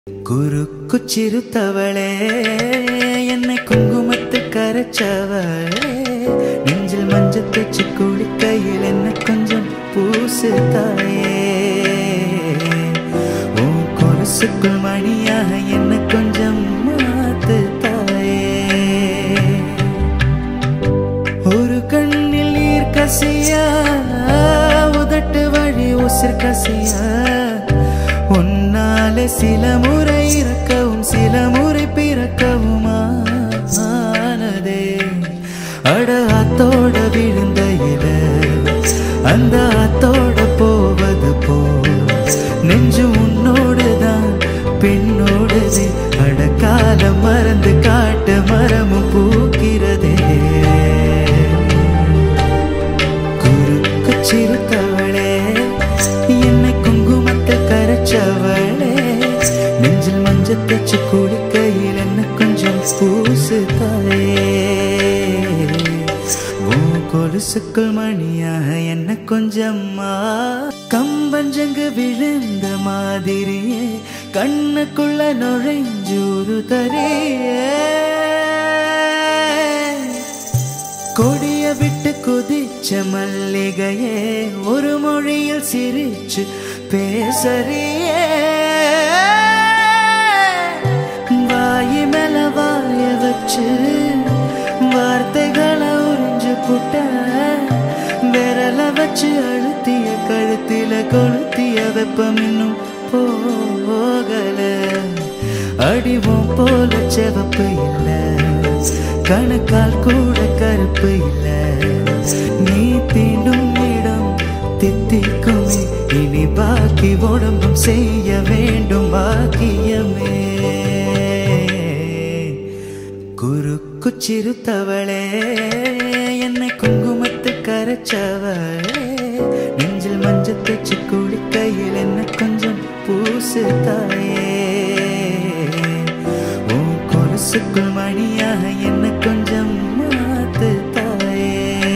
குறுக்கு சிறுத்தவளே என்னை குங்குமத்து கரைச்சவளே நெஞ்சில் மஞ்சள் தேச்சு குளிக்கையில் என்ன கொஞ்சம் பூசு தாயே உன் கொலுசுக்குள் மணியாக என்ன கொஞ்சம் மாத்து தாயே ஒரு கண்ணில் நீர் கசியா உதட்டு வழி உசிர் கசியா உன்னாலே சில முறை இறக்கவும் சில முறை பிறக்கவும் ஆனதே அட அத்தோட விழுந்த இல அந்த அத்தோட போவது போ நெஞ்சு உன்னோடுதான் பெண்ணோடுது அட காலம் மறந்து காட்டு மரமும் பூக்கிறதே குறுக்கு சிறுத்தவளே என்னை குங்குமத்தை கரைச்சவளே நெஞ்சில் மஞ்சள் தச்சு குளிக்கையில் என்ன கொஞ்சம் பூசு தாயே உன் கொலுசுக்குள் மணியாக என்ன கொஞ்சமா கம்பஞ்சங்கு விழுந்த மாதிரியே கண்ணுக்குள்ள நுழைஞ்சூரு தரே கொடிய விட்டு குதிச்ச மல்லிகையே ஒரு மொழியில் சிரிச்சு பேசறியே வாயி மேல வாய வச்சு வார்த்தைகளை உறிஞ்சு புட்ட விரல வச்சு அழுத்திய கழுத்தில கொளுத்திய வெப்பம் இன்னும் போகல அடிவோம் போல செவப்பு இல்ல கணக்கால் கூட கருப்பு இல்ல நீ தீண்டும் இடம் தித்திக்குமே இனி பாக்கி உடம்பும் செய்ய வேண்டும் பாக்கியமே குறுக்கு சிறுத்தவளே என்னை குங்குமத்து கரைச்சவளே நெஞ்சில் மஞ்சள் தேச்சு குளிக்கையில் என்ன கொஞ்சம் பூசு தாயே உன் கொலுசுக்குள் மணியாக என்ன கொஞ்சம் மாத்து தாயே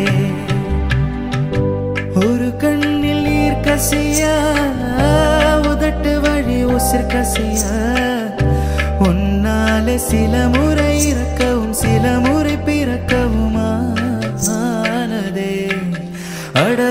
ஒரு கண்ணில் நீர் கசியா உதட்டு வழி உசிர் கசியா உன்னாலே சில முறை இறக்கவும் சில முறை பிறக்கவும் ஆனதே அட